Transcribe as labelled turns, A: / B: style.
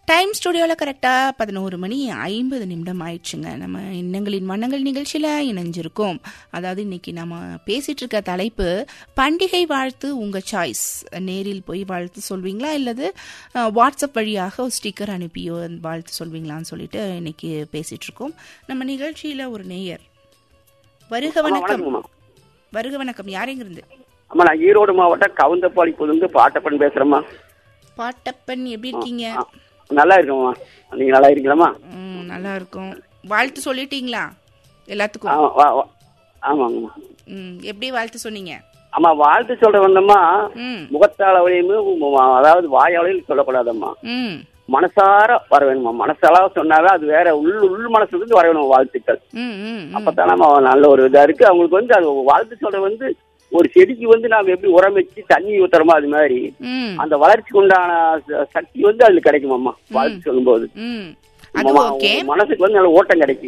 A: Time ஸ்டுடியோவில் கரெக்டாக பதினோரு மணி ஐம்பது நிமிடம் ஆயிடுச்சுங்க நம்ம எண்ணங்களின் வண்ணங்கள் நிகழ்ச்சியில் இணைஞ்சிருக்கோம் அதாவது இன்னைக்கு நம்ம பேசிட்டு இருக்க தலைப்பு பண்டிகை வாழ்த்து உங்கள் சாய்ஸ் நேரில் போய் வாழ்த்து சொல்வீங்களா இல்லது அஹ், வாட்ஸ்அப் வழியாக ஒரு ஸ்டிக்கர் அனுப்பியோ வாழ்த்து சொல்வீங்களான்னு சொல்லிட்டு இன்னைக்கு பேசிட்டு இருக்கோம் நம்ம நிகழ்ச்சியில் ஒரு நேயர் வருக
B: ஆமா,
A: வணக்கம்
B: வணக்கம்மா
A: வருக வணக்கம் யாரெங்கிருந்து
B: அம்மா நான் ஈரோடு மாவட்டம் கவுந்தப்பாடி புதுந்து பாட்டப்பன் பேசுறேம்மா
A: பாட்டப்பன் எப்படி இருக்கீங்க
B: ஆ, நல்லா இருக்கேம்மா நீங்க நல்லா இருக்கீங்களாம்மா
A: ம், நல்லா இருக்கும் வாழ்த்து சொல்லிட்டீங்களா எல்லாத்துக்கும்
B: ஆமா வா- வா- ஆமாங்கம்மா
A: ம் எப்படி வாழ்த்து சொன்னீங்க
B: ஆமா வாழ்த்து சொல்ற வந்தம்மா
A: ம்
B: முகத்தால வழியுமே அதாவது வாயாலையும் சொல்லக்கூடாதம்மா
A: ம்
B: மனசார வர வேணுமா மனசால சொன்னாவே அது வேற உள் உள் மனசுக்கு வர வேணும் வாழ்த்துக்கள்
A: ம் ம் ம்.
B: அப்பதான் நம்ம நல்ல ஒரு இதா இருக்கு அவங்களுக்கு வந்து அது வாழ்த்து சொல்ற வந்து ஒரு செடிக்கு வந்து நாம எப்படி உரம் வச்சு தண்ணி ஊத்துறோமோ அது மாதிரி
A: ம்
B: அந்த வளர்ச்சிக்கு உண்டான ச- சக்தி வந்து அதுல கிடைக்குமாம்மா வாழ்த்து சொல்லும்போது
A: ம் அது
B: ஆமா,
A: ஓகே
B: மனசுக்கு வந்து நல்ல ஓட்டம் கிடைக்கும்